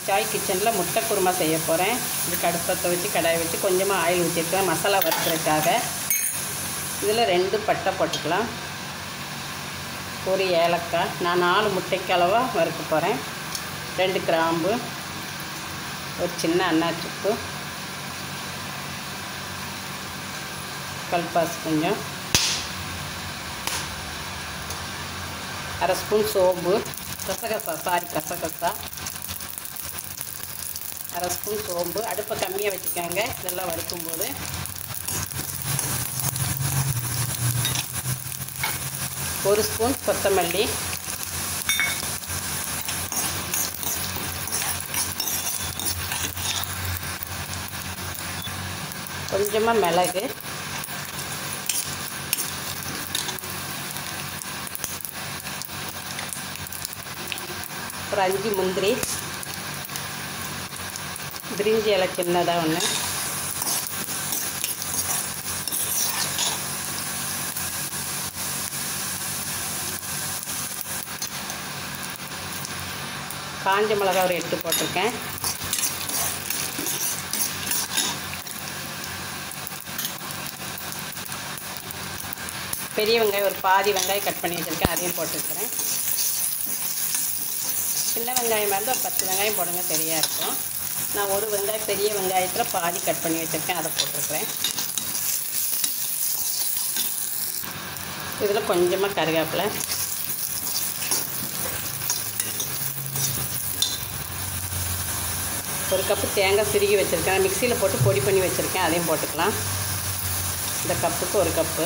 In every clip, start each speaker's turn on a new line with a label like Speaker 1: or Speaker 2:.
Speaker 1: சாய் கிச்சனில் முட்டை குருமா செய்ய போகிறேன் இதுக்கு அடுப்பத்தை வச்சு கடாயை வச்சு கொஞ்சமாக ஆயில் ஊற்றிருக்கேன் மசாலா வறுக்கிறதுக்காக இதில் ரெண்டு பட்டை போட்டுக்கலாம் ஒரு ஏலக்காய் நான் நாலு முட்டைக்கு அளவாக வறுக்க போகிறேன் ரெண்டு கிராம்பு ஒரு சின்ன அன்னாச்சிப்பு கல்பாஸ் கொஞ்சம் அரை ஸ்பூன் சோம்பு கசகசா சாரி கசகசா அரை ஸ்பூன் சோம்பு அடுப்பை கம்மியாக வச்சுக்கோங்க இதெல்லாம் வறுக்கும்போது ஒரு ஸ்பூன் கொத்தமல்லி கொஞ்சமாக மிளகு ஒரு அஞ்சு முந்திரி பிரிஞ்சி இலை சின்னதாக ஒன்று காஞ்ச மிளகா ஒரு எட்டு போட்டிருக்கேன் பெரிய வெங்காயம் ஒரு பாதி வெங்காயம் கட் பண்ணி வச்சுருக்கேன் அதையும் போட்டுருக்கிறேன் சின்ன வெங்காயம் இருந்தால் ஒரு பத்து வெங்காயம் போடுங்க சரியாக இருக்கும் நான் ஒரு வெங்காயம் பெரிய வெங்காயத்தில் பாதி கட் பண்ணி வச்சுருக்கேன் அதை போட்டிருக்கிறேன் இதில் கொஞ்சமாக கருவேப்பிலை ஒரு கப்பு தேங்காய் திருகி வச்சுருக்கேன் மிக்சியில் போட்டு பொடி பண்ணி வச்சுருக்கேன் அதையும் போட்டுக்கலாம் இந்த கப்புக்கு ஒரு கப்பு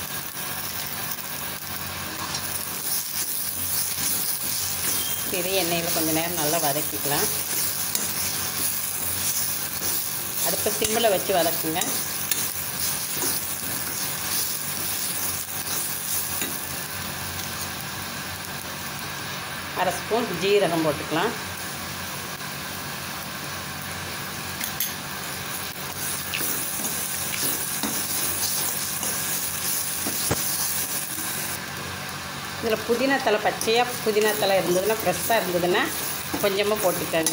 Speaker 1: இதை எண்ணெயில் கொஞ்சம் நேரம் நல்லா வதக்கிக்கலாம் அடுப்பை சிம்மில் வச்சு வதக்குங்க அரை ஸ்பூன் ஜீரகம் போட்டுக்கலாம் இதில் புதினா தலை பச்சையாக புதினா தலை இருந்ததுன்னா ஃப்ரெஷ்ஷாக இருந்ததுன்னா கொஞ்சமாக போட்டுக்கோங்க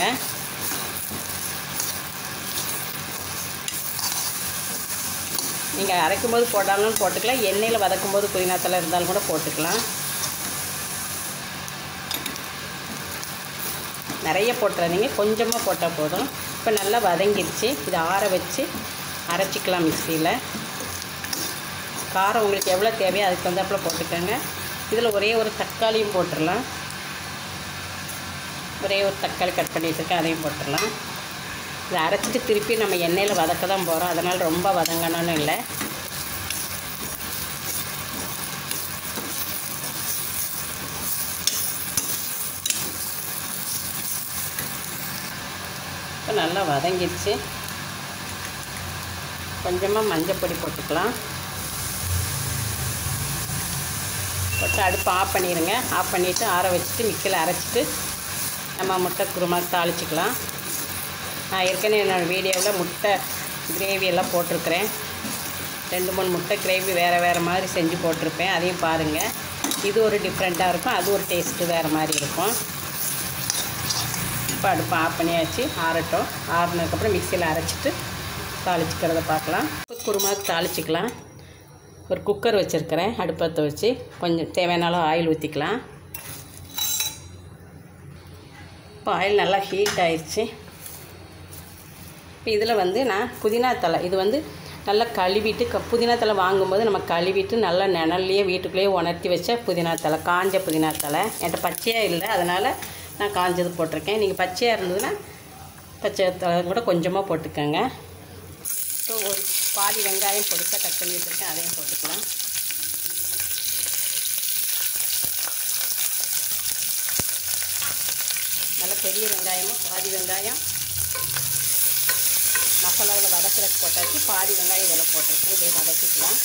Speaker 1: நீங்கள் அரைக்கும் போது போட்டாலும் போட்டுக்கலாம் எண்ணெயில் வதக்கும் போது புதினா தலை இருந்தாலும் கூட போட்டுக்கலாம் நிறைய போட்டுறாதீங்க கொஞ்சமாக போட்டால் போதும் இப்போ நல்லா வதங்கிடுச்சு இதை ஆற வச்சு அரைச்சிக்கலாம் மிக்சியில் காரம் உங்களுக்கு எவ்வளோ தேவையோ அதுக்கு தகுந்தாப்பில் போட்டுக்கோங்க இதில் ஒரே ஒரு தக்காளியும் போட்டுடலாம் ஒரே ஒரு தக்காளி கட் பண்ணி வச்சுருக்கேன் அதையும் போட்டுடலாம் இதை அரைச்சிட்டு திருப்பி நம்ம எண்ணெயில் வதக்க தான் போகிறோம் அதனால் ரொம்ப வதங்கணும்னு இல்லை இப்போ நல்லா வதங்கிடுச்சு கொஞ்சமாக மஞ்சள் பொடி போட்டுக்கலாம் போட்டு அடுப்பு ஆஃப் பண்ணிடுங்க ஆஃப் பண்ணிவிட்டு ஆற வச்சுட்டு மிக்சியில் அரைச்சிட்டு நம்ம முட்டை குருமா தாளிச்சிக்கலாம் நான் ஏற்கனவே என்னோடய வீடியோவில் முட்டை கிரேவி எல்லாம் போட்டிருக்கிறேன் ரெண்டு மூணு முட்டை கிரேவி வேறு வேறு மாதிரி செஞ்சு போட்டிருப்பேன் அதையும் பாருங்கள் இது ஒரு டிஃப்ரெண்ட்டாக இருக்கும் அது ஒரு டேஸ்ட்டு வேறு மாதிரி இருக்கும் இப்போ அடுப்பு ஆஃப் பண்ணியாச்சு ஆறட்டும் ஆறுனதுக்கப்புறம் மிக்சியில் அரைச்சிட்டு தாளிச்சிக்கிறத பார்க்கலாம் குருமா தாளிச்சிக்கலாம் ஒரு குக்கர் வச்சுருக்கிறேன் அடுப்பத்தை வச்சு கொஞ்சம் தேவையான அளவு ஆயில் ஊற்றிக்கலாம் இப்போ ஆயில் நல்லா ஹீட் ஆயிடுச்சு இப்போ இதில் வந்து நான் புதினா தலை இது வந்து நல்லா கழுவிட்டு க புதினா தலை வாங்கும்போது நம்ம கழுவிட்டு நல்லா நிழல்லையே வீட்டுக்குள்ளேயே உணர்த்தி வச்ச புதினா தலை காஞ்ச புதினா தலை என்கிட்ட பச்சையாக இல்லை அதனால் நான் காஞ்சது போட்டிருக்கேன் நீங்கள் பச்சையாக இருந்ததுன்னா பச்சை தலை கூட கொஞ்சமாக போட்டுக்கோங்க ஸோ ஒரு பாதி வெங்காயம் பொடிசாக கட் பண்ணி வச்சுருக்கேன் அதையும் போட்டுக்கலாம் நல்ல பெரிய வெங்காயமும் பாதி வெங்காயம் மசாலாவில் வதக்கிறதுக்கு போட்டாச்சு பாதி வெங்காயம் இதில் போட்டிருக்கேன் இதை வதக்கிக்கலாம்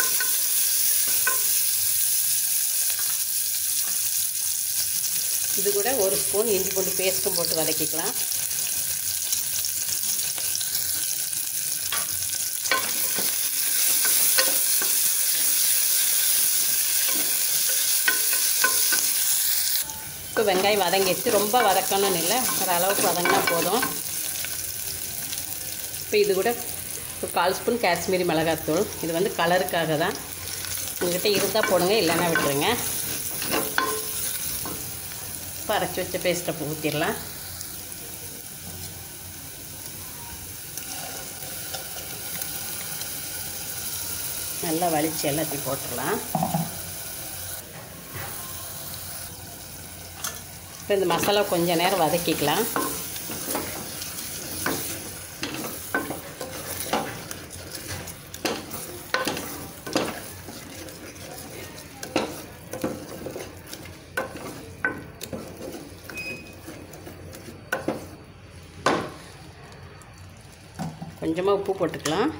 Speaker 1: இது கூட ஒரு ஸ்பூன் இஞ்சி பூண்டு பேஸ்ட்டும் போட்டு வதக்கிக்கலாம் இப்போ இப்போ வெங்காயம் வதங்கிடுச்சு ரொம்ப வதக்கணும்னு இல்லை ஒரு அளவுக்கு வதங்கினா போதும் இப்போ இது கூட ஒரு கால் ஸ்பூன் காஷ்மீரி மிளகாத்தூள் இது வந்து கலருக்காக தான் உங்கள்கிட்ட இருந்தால் போடுங்க இல்லைன்னா விட்டுருங்க இப்போ அரைச்சி வச்ச பேஸ்ட்டை ஊற்றிடலாம் நல்லா வலிச்சு எல்லாத்தையும் போட்டுடலாம் இப்போ இந்த மசாலா கொஞ்ச நேரம் வதக்கிக்கலாம் கொஞ்சமாக உப்பு போட்டுக்கலாம்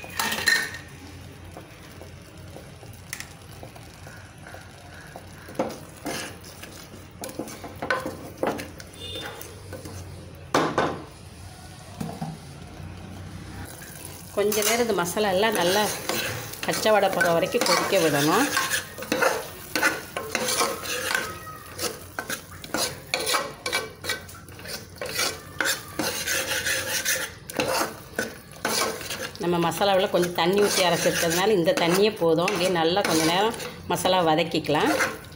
Speaker 1: கொஞ்ச நேரம் இந்த மசாலா எல்லாம் நல்லா பச்சை வடை போகிற வரைக்கும் கொதிக்க விடணும் நம்ம மசாலாவில் கொஞ்சம் தண்ணி ஊற்றி அரைச்சிருக்கிறதுனால இந்த தண்ணியே போதும் அப்படியே நல்லா கொஞ்சம் நேரம் மசாலா வதக்கிக்கலாம்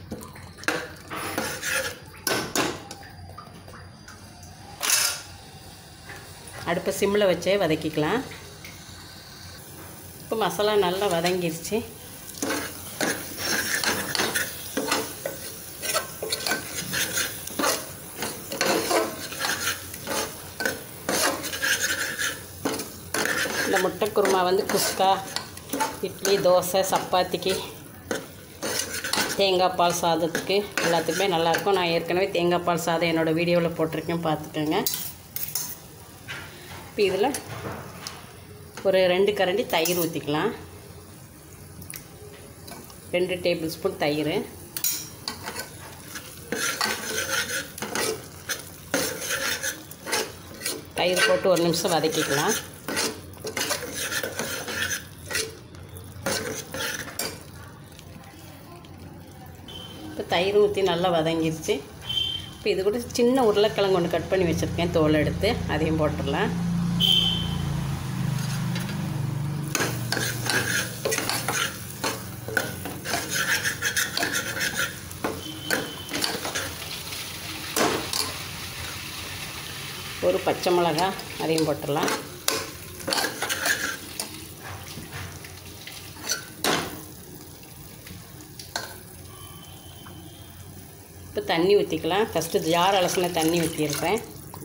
Speaker 1: அடுப்பை சிம்மில் வச்சே வதக்கிக்கலாம் இப்போ மசாலா நல்லா வதங்கிருச்சு இந்த முட்டை குருமா வந்து குஸ்கா இட்லி தோசை சப்பாத்திக்கு தேங்காய் பால் சாதத்துக்கு எல்லாத்துக்குமே நல்லாயிருக்கும் நான் ஏற்கனவே தேங்காய் பால் சாதம் என்னோடய வீடியோவில் போட்டிருக்கேன் பார்த்துக்கோங்க இப்போ இதில் ஒரு ரெண்டு கரண்டி தயிர் ஊற்றிக்கலாம் ரெண்டு டேபிள் ஸ்பூன் தயிர் தயிர் போட்டு ஒரு நிமிஷம் வதக்கிக்கலாம் இப்போ தயிர் ஊற்றி நல்லா வதங்கிருச்சு இப்போ இது கூட சின்ன உருளைக்கிழங்கு ஒன்று கட் பண்ணி வச்சுருக்கேன் தோல் எடுத்து அதையும் போட்டுடலாம் ஒரு பச்சை மிளகா அதையும் போட்டுடலாம் இப்போ தண்ணி ஊற்றிக்கலாம் ஃபஸ்ட்டு ஜார் அலசின தண்ணி ஊற்றிருக்கேன்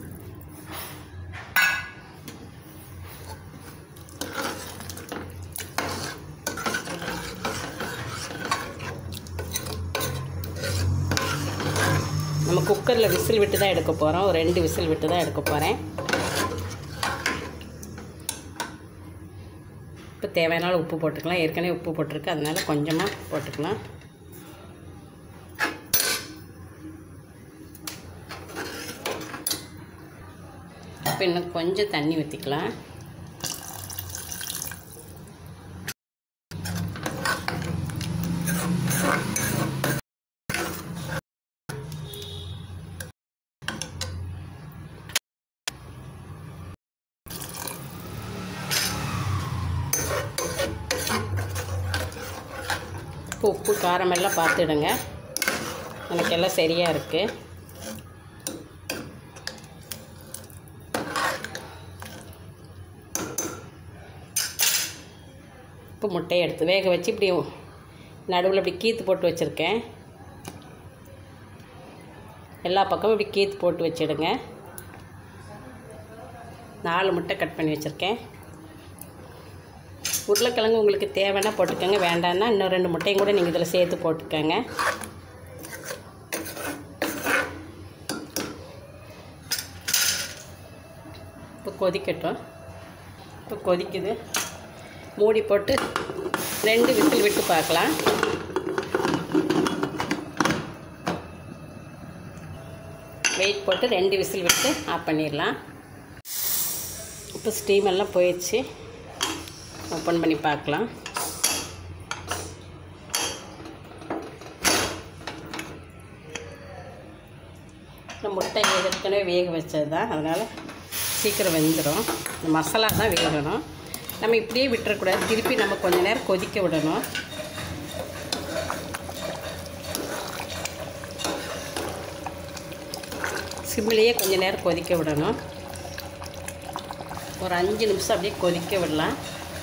Speaker 1: நம்ம குக்கரில் விசில் விட்டு தான் எடுக்க போகிறோம் ஒரு ரெண்டு விசில் விட்டு தான் எடுக்க போகிறேன் இப்போ தேவையான அளவு உப்பு போட்டுக்கலாம் ஏற்கனவே உப்பு போட்டிருக்கு அதனால கொஞ்சமாக போட்டுக்கலாம் இப்போ இன்னும் கொஞ்சம் தண்ணி ஊற்றிக்கலாம் இப்போ உப்பு காரமெல்லாம் பார்த்துடுங்க எனக்கு எல்லாம் சரியாக இருக்குது இப்போ முட்டையை எடுத்து வேக வச்சு இப்படி நடுவில் இப்படி கீத்து போட்டு வச்சுருக்கேன் எல்லா பக்கமும் இப்படி கீத்து போட்டு வச்சிடுங்க நாலு முட்டை கட் பண்ணி வச்சுருக்கேன் உருளைக்கிழங்கு உங்களுக்கு தேவைன்னா போட்டுக்கோங்க வேண்டான்னா இன்னும் ரெண்டு முட்டையும் கூட நீங்கள் இதில் சேர்த்து போட்டுக்கோங்க இப்போ கொதிக்கட்டும் இப்போ கொதிக்குது மூடி போட்டு ரெண்டு விசில் விட்டு பார்க்கலாம் வெயிட் போட்டு ரெண்டு விசில் விட்டு ஆஃப் பண்ணிடலாம் இப்போ ஸ்டீம் எல்லாம் போயிடுச்சு ஓப்பன் பண்ணி பார்க்கலாம் இந்த முட்டை ஏற்கனவே வேக வச்சது தான் அதனால் சீக்கிரம் வெந்துடும் இந்த மசாலா தான் வேகணும் நம்ம இப்படியே விட்டுறக்கூடாது திருப்பி நம்ம கொஞ்ச நேரம் கொதிக்க விடணும் சிம்லேயே கொஞ்ச நேரம் கொதிக்க விடணும் ஒரு அஞ்சு நிமிஷம் அப்படியே கொதிக்க விடலாம்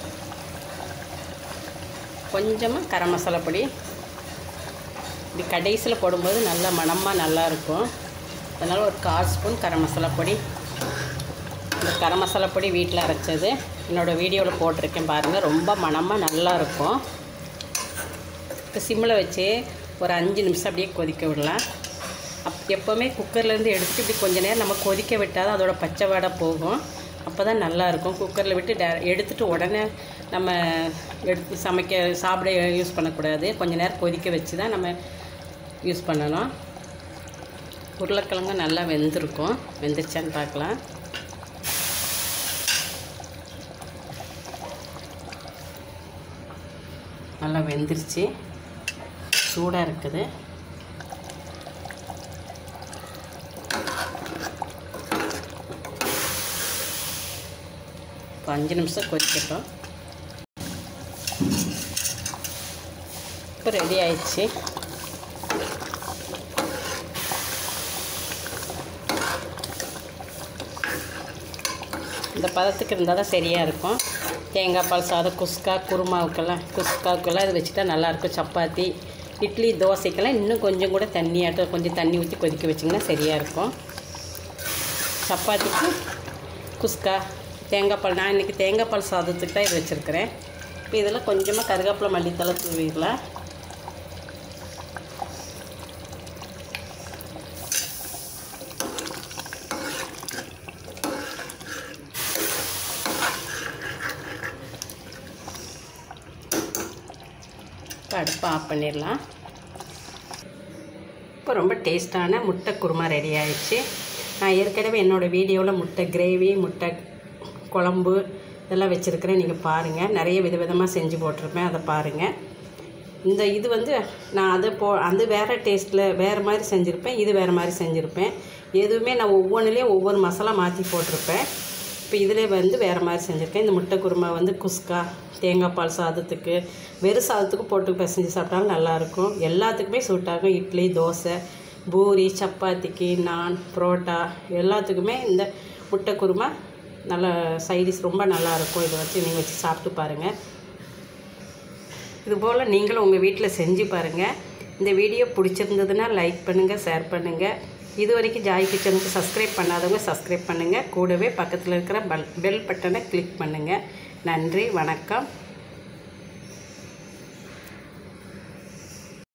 Speaker 1: கொஞ்சமாக கரம் மசாலா பொடி இப்படி கடைசியில் போடும்போது நல்லா மணமாக நல்லா இருக்கும் அதனால் ஒரு கால் ஸ்பூன் கரம் மசாலா பொடி இந்த கரம் மசாலா பொடி வீட்டில் அரைச்சது என்னோடய வீடியோவில் போட்டிருக்கேன் பாருங்கள் ரொம்ப மணமாக நல்லா இருக்கும் இப்போ சிம்மில் வச்சு ஒரு அஞ்சு நிமிஷம் அப்படியே கொதிக்க விடலாம் அப் எப்போவுமே குக்கர்லேருந்து எடுத்துட்டு இப்படி கொஞ்ச நேரம் நம்ம கொதிக்க விட்டால் தான் அதோட பச்சை வாடை போகும் அப்போ தான் நல்லாயிருக்கும் குக்கரில் விட்டு டே எடுத்துட்டு உடனே நம்ம எடுத்து சமைக்க சாப்பிட யூஸ் பண்ணக்கூடாது கொஞ்ச நேரம் கொதிக்க வச்சு தான் நம்ம யூஸ் பண்ணணும் உருளைக்கிழங்கு நல்லா வெந்திருக்கும் வெந்துருச்சான்னு பார்க்கலாம் நல்லா வெந்துருச்சு சூடாக இருக்குது இப்போ அஞ்சு நிமிஷம் கொதிக்கட்டும் இப்போ ரெடி ஆயிடுச்சு இந்த பதத்துக்கு இருந்தால் தான் சரியாக இருக்கும் தேங்காய் பால் சாதம் குஸ்கா குருமாவுக்கெல்லாம் குஸ்காவுக்கெல்லாம் இது வச்சுட்டா நல்லாயிருக்கும் சப்பாத்தி இட்லி தோசைக்கெல்லாம் இன்னும் கொஞ்சம் கூட தண்ணியாட்டம் கொஞ்சம் தண்ணி ஊற்றி கொதிக்க வச்சிங்கன்னா சரியாக இருக்கும் சப்பாத்திக்கு குஸ்கா தேங்காய் பால் நான் இன்றைக்கி தேங்காய் பால் சாதத்துக்கு தான் இது வச்சுருக்கிறேன் இப்போ இதில் கொஞ்சமாக கருவேப்பிலை மல்லித்தலை தூவிடலாம் இப்போ அடுப்பை ஆஃப் பண்ணிடலாம் இப்போ ரொம்ப டேஸ்ட்டான முட்டை குருமா ரெடி ஆயிடுச்சு நான் ஏற்கனவே என்னோடய வீடியோவில் முட்டை கிரேவி முட்டை குழம்பு இதெல்லாம் வச்சுருக்கிறேன் நீங்கள் பாருங்கள் நிறைய விதவிதமாக செஞ்சு போட்டிருப்பேன் அதை பாருங்கள் இந்த இது வந்து நான் அதை போ அது வேறு டேஸ்ட்டில் வேறு மாதிரி செஞ்சுருப்பேன் இது வேறு மாதிரி செஞ்சுருப்பேன் எதுவுமே நான் ஒவ்வொன்றுலேயும் ஒவ்வொரு மசாலா மாற்றி போட்டிருப்பேன் இப்போ இதிலே வந்து வேறு மாதிரி செஞ்சுருக்கேன் இந்த முட்டை குருமா வந்து குஸ்கா தேங்காய் பால் சாதத்துக்கு வெறும் சாதத்துக்கு போட்டு பிசைஞ்சு சாப்பிட்டாலும் நல்லாயிருக்கும் எல்லாத்துக்குமே சூட் ஆகும் இட்லி தோசை பூரி சப்பாத்திக்கு நான் புரோட்டா எல்லாத்துக்குமே இந்த முட்டை குருமா நல்ல சைடிஷ் ரொம்ப நல்லாயிருக்கும் இதை வச்சு நீங்கள் வச்சு சாப்பிட்டு பாருங்கள் இதுபோல் நீங்களும் உங்கள் வீட்டில் செஞ்சு பாருங்கள் இந்த வீடியோ பிடிச்சிருந்ததுன்னா லைக் பண்ணுங்கள் ஷேர் பண்ணுங்கள் இது வரைக்கும் ஜாய் கிச்சனுக்கு சப்ஸ்கிரைப் பண்ணாதவங்க சப்ஸ்கிரைப் பண்ணுங்கள் கூடவே பக்கத்தில் இருக்கிற பெல் பெல் பட்டனை கிளிக் பண்ணுங்கள் நன்றி வணக்கம்